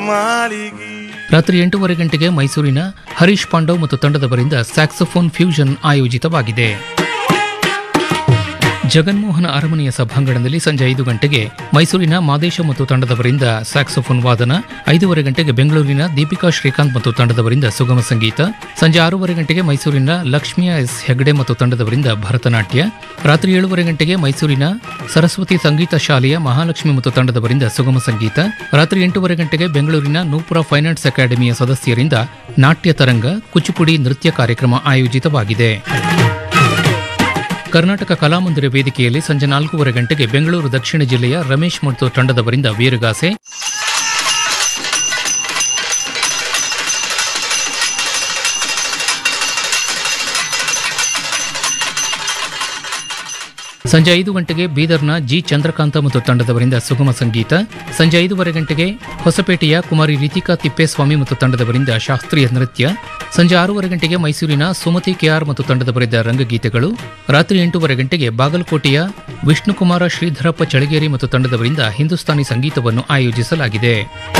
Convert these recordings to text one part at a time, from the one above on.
ಮಾಳಿಗಿ ರಾತ್ರಿ ಎಂಟೂವರೆ ಗಂಟೆಗೆ ಮೈಸೂರಿನ ಹರೀಶ್ ಪಾಂಡವ್ ಮತ್ತು ತಂಡದವರಿಂದ ಸ್ಯಾಕ್ಸೋಫೋನ್ ಫ್ಯೂಷನ್ ಆಯೋಜಿತವಾಗಿದೆ ಜಗನ್ಮೋಹನ ಅರಮನೆಯ ಸಭಾಂಗಣದಲ್ಲಿ ಸಂಜೆ ಐದು ಗಂಟೆಗೆ ಮೈಸೂರಿನ ಮಾದೇಶ ಮತ್ತು ತಂಡದವರಿಂದ ಸ್ಯಾಕ್ಸೋಫೋನ್ ವಾದನ ಐದೂವರೆ ಗಂಟೆಗೆ ಬೆಂಗಳೂರಿನ ದೀಪಿಕಾ ಶ್ರೀಕಾಂತ್ ಮತ್ತು ತಂಡದವರಿಂದ ಸುಗಮ ಸಂಗೀತ ಸಂಜೆ ಆರೂವರೆ ಗಂಟೆಗೆ ಮೈಸೂರಿನ ಲಕ್ಷ್ಮಿಯ ಎಸ್ ಹೆಗ್ಡೆ ಮತ್ತು ತಂಡದವರಿಂದ ಭರತನಾಟ್ಯ ರಾತ್ರಿ ಏಳುವರೆ ಗಂಟೆಗೆ ಮೈಸೂರಿನ ಸರಸ್ವತಿ ಸಂಗೀತ ಶಾಲೆಯ ಮಹಾಲಕ್ಷ್ಮಿ ಮತ್ತು ತಂಡದವರಿಂದ ಸುಗಮ ಸಂಗೀತ ರಾತ್ರಿ ಎಂಟೂವರೆ ಗಂಟೆಗೆ ಬೆಂಗಳೂರಿನ ನೂಪುರ ಫೈನಾನ್ಸ್ ಅಕಾಡೆಮಿಯ ಸದಸ್ಯರಿಂದ ನಾಟ್ಯ ತರಂಗ ಕುಚುಪುಡಿ ನೃತ್ಯ ಕಾರ್ಯಕ್ರಮ ಆಯೋಜಿತವಾಗಿದೆ ಕರ್ನಾಟಕ ಕಲಾಮಂದಿರ ವೇದಿಕೆಯಲ್ಲಿ ಸಂಜೆ ನಾಲ್ಕೂವರೆ ಗಂಟೆಗೆ ಬೆಂಗಳೂರು ದಕ್ಷಿಣ ಜಿಲ್ಲೆಯ ರಮೇಶ್ ಮತ್ತು ತಂಡದವರಿಂದ ವೀರಗಾಸೆ ಸಂಜೆ ಐದು ಗಂಟೆಗೆ ಬೀದರ್ನ ಜಿ ಚಂದ್ರಕಾಂತ ಮತ್ತು ತಂಡದವರಿಂದ ಸುಗಮ ಸಂಗೀತ ಸಂಜೆ ಐದೂವರೆ ಗಂಟೆಗೆ ಹೊಸಪೇಟೆಯ ಕುಮಾರಿ ರಿತಿಕಾ ತಿಪ್ಪೇಸ್ವಾಮಿ ಮತ್ತು ತಂಡದವರಿಂದ ಶಾಸ್ತ್ರೀಯ ನೃತ್ಯ ಸಂಜೆ ಆರೂವರೆ ಗಂಟೆಗೆ ಮೈಸೂರಿನ ಸುಮತಿ ಕೆಆರ್ ಮತ್ತು ತಂಡದವರಿಂದ ರಂಗಗೀತೆಗಳು ರಾತ್ರಿ ಎಂಟೂವರೆ ಗಂಟೆಗೆ ಬಾಗಲಕೋಟೆಯ ವಿಷ್ಣುಕುಮಾರ ಶ್ರೀಧರಪ್ಪ ಚಳಗೇರಿ ಮತ್ತು ತಂಡದವರಿಂದ ಹಿಂದೂಸ್ತಾನಿ ಸಂಗೀತವನ್ನು ಆಯೋಜಿಸಲಾಗಿದೆ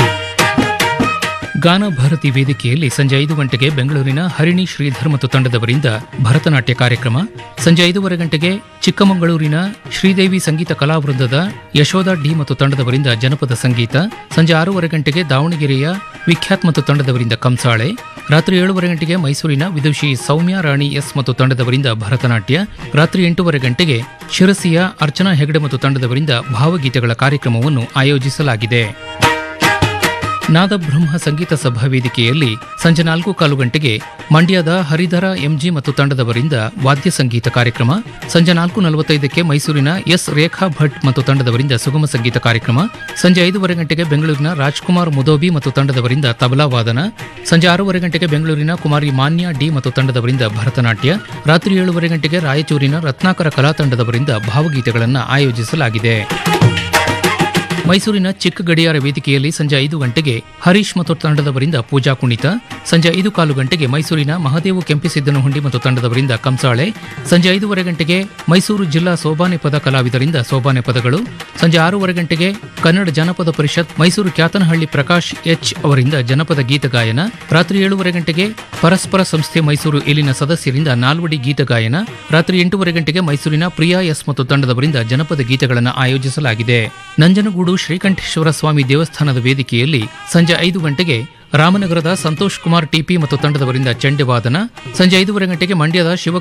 ಗಾನ ಭಾರತಿ ವೇದಿಕೆಯಲ್ಲಿ ಸಂಜೆ ಐದು ಗಂಟೆಗೆ ಬೆಂಗಳೂರಿನ ಹರಿಣಿ ಶ್ರೀಧರ್ ಮತ್ತು ತಂಡದವರಿಂದ ಭರತನಾಟ್ಯ ಕಾರ್ಯಕ್ರಮ ಸಂಜೆ ಐದೂವರೆ ಗಂಟೆಗೆ ಚಿಕ್ಕಮಗಳೂರಿನ ಶ್ರೀದೇವಿ ಸಂಗೀತ ಕಲಾವೃಂದದ ಯಶೋಧ ಡಿ ಮತ್ತು ತಂಡದವರಿಂದ ಜನಪದ ಸಂಗೀತ ಸಂಜೆ ಆರೂವರೆ ಗಂಟೆಗೆ ದಾವಣಗೆರೆಯ ವಿಖ್ಯಾತ್ ಮತ್ತು ತಂಡದವರಿಂದ ಕಂಸಾಳೆ ರಾತ್ರಿ ಏಳುವರೆ ಗಂಟೆಗೆ ಮೈಸೂರಿನ ವಿದುಷಿ ಸೌಮ್ಯ ರಾಣಿ ಎಸ್ ಮತ್ತು ತಂಡದವರಿಂದ ಭರತನಾಟ್ಯ ರಾತ್ರಿ ಎಂಟೂವರೆ ಗಂಟೆಗೆ ಶಿರಸಿಯ ಅರ್ಚನಾ ಹೆಗಡೆ ಮತ್ತು ತಂಡದವರಿಂದ ಭಾವಗೀತೆಗಳ ಕಾರ್ಯಕ್ರಮವನ್ನು ಆಯೋಜಿಸಲಾಗಿದೆ ನಾದಬ್ರಹ್ಮ ಸಂಗೀತ ಸಭಾ ವೇದಿಕೆಯಲ್ಲಿ ಸಂಜೆ ನಾಲ್ಕು ಕಾಲು ಗಂಟೆಗೆ ಮಂಡ್ಯದ ಹರಿಧರ ಎಂಜಿ ಮತ್ತು ತಂಡದವರಿಂದ ವಾದ್ಯ ಸಂಗೀತ ಕಾರ್ಯಕ್ರಮ ಸಂಜೆ ನಾಲ್ಕು ನಲವತ್ತೈದಕ್ಕೆ ಮೈಸೂರಿನ ಎಸ್ ರೇಖಾ ಭಟ್ ಮತ್ತು ತಂಡದವರಿಂದ ಸುಗಮ ಸಂಗೀತ ಕಾರ್ಯಕ್ರಮ ಸಂಜೆ ಐದೂವರೆ ಗಂಟೆಗೆ ಬೆಂಗಳೂರಿನ ರಾಜ್ಕುಮಾರ್ ಮುದೋಬಿ ಮತ್ತು ತಂಡದವರಿಂದ ತಬಲಾ ವಾದನ ಸಂಜೆ ಆರೂವರೆ ಗಂಟೆಗೆ ಬೆಂಗಳೂರಿನ ಕುಮಾರಿ ಮಾನ್ಯ ಡಿ ಮತ್ತು ತಂಡದವರಿಂದ ಭರತನಾಟ್ಯ ರಾತ್ರಿ ಏಳುವರೆ ಗಂಟೆಗೆ ರಾಯಚೂರಿನ ರತ್ನಾಕರ ಕಲಾ ತಂಡದವರಿಂದ ಭಾವಗೀತೆಗಳನ್ನು ಆಯೋಜಿಸಲಾಗಿದೆ ಮೈಸೂರಿನ ಚಿಕ್ಕ ಗಡಿಯಾರ ವೇದಿಕೆಯಲ್ಲಿ ಸಂಜೆ ಐದು ಗಂಟೆಗೆ ಹರೀಶ್ ಮತ್ತು ತಂಡದವರಿಂದ ಪೂಜಾ ಕುಣಿತ ಸಂಜೆ ಐದು ಕಾಲು ಗಂಟೆಗೆ ಮೈಸೂರಿನ ಮಹದೇವು ಕೆಂಪಿಸಿದ್ದನಹುಂಡಿ ಮತ್ತು ತಂಡದವರಿಂದ ಕಂಸಾಳೆ ಸಂಜೆ ಐದೂವರೆ ಗಂಟೆಗೆ ಮೈಸೂರು ಜಿಲ್ಲಾ ಸೋಬಾನೆ ಪದ ಕಲಾವಿದರಿಂದ ಸೋಬಾನೆ ಪದಗಳು ಸಂಜೆ ಆರೂವರೆ ಗಂಟೆಗೆ ಕನ್ನಡ ಜನಪದ ಪರಿಷತ್ ಮೈಸೂರು ಕ್ಯಾತನಹಳ್ಳಿ ಪ್ರಕಾಶ್ ಎಚ್ ಅವರಿಂದ ಜನಪದ ಗೀತ ಗಾಯನ ರಾತ್ರಿ ಏಳುವರೆ ಗಂಟೆಗೆ ಪರಸ್ಪರ ಸಂಸ್ಥೆ ಮೈಸೂರು ಇಲ್ಲಿನ ಸದಸ್ಯರಿಂದ ನಾಲ್ವಡಿ ಗೀತ ಗಾಯನ ರಾತ್ರಿ ಎಂಟೂವರೆ ಗಂಟೆಗೆ ಮೈಸೂರಿನ ಪ್ರಿಯಾ ಎಸ್ ಮತ್ತು ತಂಡದವರಿಂದ ಜನಪದ ಗೀತೆಗಳನ್ನು ಆಯೋಜಿಸಲಾಗಿದೆ ನಂಜನಗೂಡು ಶ್ರೀಕಂಠೇಶ್ವರ ಸ್ವಾಮಿ ದೇವಸ್ಥಾನದ ವೇದಿಕೆಯಲ್ಲಿ ಸಂಜೆ ಐದು ಗಂಟೆಗೆ ರಾಮನಗರದ ಸಂತೋಷ್ ಕುಮಾರ್ ಟಿಪಿ ಮತ್ತು ತಂಡದವರಿಂದ ಚಂಡೆ ವಾದನ ಸಂಜೆ ಐದೂವರೆ ಗಂಟೆಗೆ ಮಂಡ್ಯದ ಶಿವ